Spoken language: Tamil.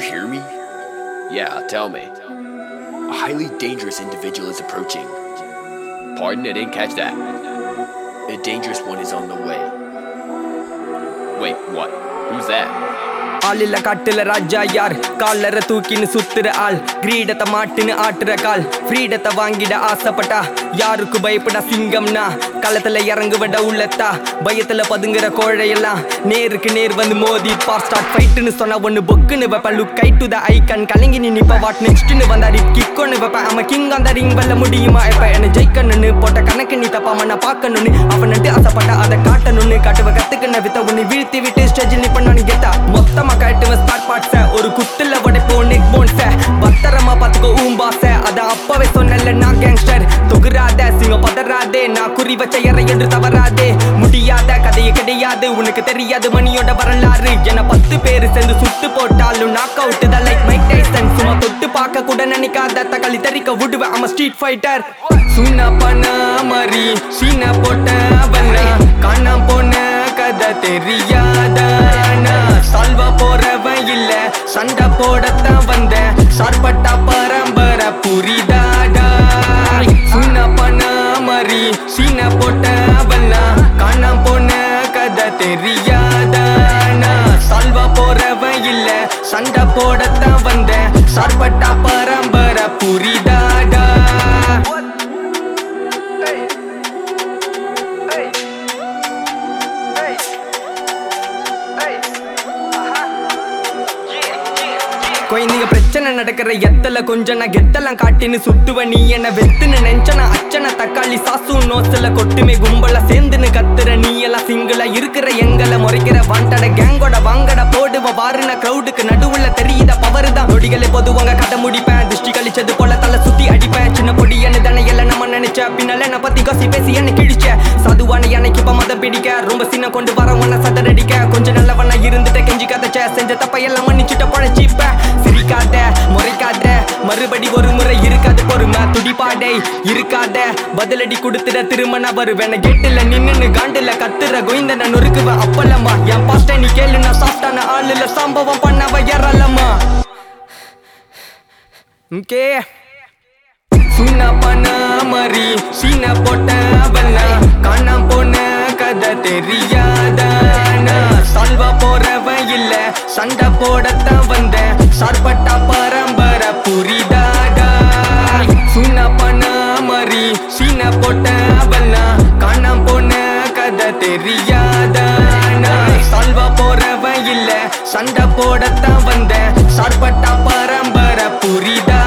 hear me? Yeah, tell me. A highly dangerous individual is approaching. Pardon, I didn't catch that. A dangerous one is on the way. Wait, what? Who's that? ஆளில காட்டுல ராஜா யார் காலர தூக்கின்னு சுத்துற ஆள் கிரீடத்தை மாட்டுன்னு ஆட்டுற கால் ஃப்ரீடத்தை வாங்கிட ஆசைப்பட்டா யாருக்கு பயப்பட சிங்கம்னா களத்துல இறங்குவட உள்ளத்தா பயத்துல பதுங்குற கோழையெல்லாம் நேருக்கு நேர் வந்து மோதி பார் ஸ்டார்ட் ஃபைட்டுன்னு சொன்ன ஒன்னு பொக்குன்னு வைப்பேன் look guy to the icon கலங்கி நீ நிப்ப வாட் நெக்ஸ்ட்னு வந்தாடி கிக்கொன்னு வைப்பேன் அவன் கிங் அந்த ரிங் வெல்ல முடியுமா இப்ப என்ன ஜெயிக்கணும்னு போட்ட கணக்கு நீ தப்பாம நான் பார்க்கணும்னு அவன்ட்டு ஆசைப்பட்ட அதை காட்டணும்னு காட்டுவ கத்துக்கின வித்த ஒன்னு வீழ்த்தி விட்டு ஸ்டேஜில் நிப்ப நான் கெத்தா மொத்தமா காட்டுவ ஸ்பாட் பார்ட்ஸ ஒரு குத்துல உடைப்போம் நெக் போன்ஸ பத்திரமா பாத்துக்கோ ஊம்பாச அத அப்பவே சொன்னல நான் கேங்ஸ்டர் தொகுறாத சிங்க பதறாதே நான் குறி வச்ச இறை என்று தவறாதே முடியாத கதையே கிடையாது உனக்கு தெரியாது மணியோட வரலாறு என பத்து பேரு சேர்ந்து சுட்டு போட்டாலும் நாக் அவுட் தான் லைக் மைக் டைசன் சும்மா தொட்டு பார்க்க கூட நினைக்காத தக்காளி தறிக்க விடுவேன் அவன் ஸ்ட்ரீட் ஃபைட்டர் சுனா பண்ண மாதிரி சீனா போட்ட அவனா காணாம போன கதை தெரியாதா நான் சால்வா போறவன் இல்ல சண்டை போடத்தான் வந்தேன் சார்பட்டா பரம்பரை புரிதாடா சுனா பண்ண மாதிரி சீனா போட்ட அவனா காணாம போன கதை தெரியாதா நான் சால்வா போறவன் இல்ல சண்டை போடத்தான் வந்தேன் சார்பட்டா பரம்பரை புரிதாடா குழந்தைங்க பிரச்சனை நடக்கிற எத்தல கொஞ்சம் நான் கெத்தெல்லாம் காட்டின்னு சுத்துவ நீ என்ன வெத்துன்னு நெஞ்சன அச்சன தக்காளி சாசு நோசல கொட்டுமே கும்பல சேர்ந்துன்னு கத்துற நீ எல்லாம் சிங்கிளா இருக்கிற எங்களை முறைக்கிற வாண்டட கேங்கோட வாங்கட போடுவ வாருன கிரௌடுக்கு நடுவுல தெரியுத பவர் தான் நொடிகளை பொதுவாங்க கதை முடிப்பேன் திருஷ்டி கழிச்சது போல தலை சுத்தி அடிப்பேன் சின்ன பொடி என்ன தானே எல்லாம் நம்ம நினைச்ச பின்னால என்ன பத்தி காசி பேசி என்ன கிழிச்ச சாதுவான எனக்கு இப்ப மதம் பிடிக்க ரொம்ப சின்ன கொண்டு வர உன்ன சதறடிக்க கொஞ்சம் நல்லவனா இருந்துட்ட கெஞ்சி கதைச்ச செஞ்ச தப்ப எல்லாம் மன்னிச்சுட்ட பழச்சிப்ப சிரிக்காத முறைக்காத மறுபடி ஒரு முறை இருக்காது பொறுமை துடிப்பாடை இருக்காத பதிலடி கொடுத்துட திருமண வருவேன் கேட்டுல நின்னு காண்டுல கத்துற கோய்ந்தன நொறுக்குவேன் அப்பலம்மா என் பாஸ்ட நீ கேளு நான் சாஃப்டான ஆளுல சம்பவம் பண்ணவ ஏறலம்மா ஓகே சுனா பண்ண மாதிரி சீனா போட்ட அவனா காணாம போன கதை தெரியாதா நான் சால்வா போறவன் இல்ல சண்டை போடத்தான் வந்தேன் சார்பட்டா பரம்பரை புரிதாடா சுனா பண்ண மாதிரி சீனா போட்ட அவனா காணாம போன கதை தெரியாதா நான் சால்வா போறவன் இல்ல சண்டை போடத்தான் வந்தேன் சார்பட்டா பரம்பரை புரிதா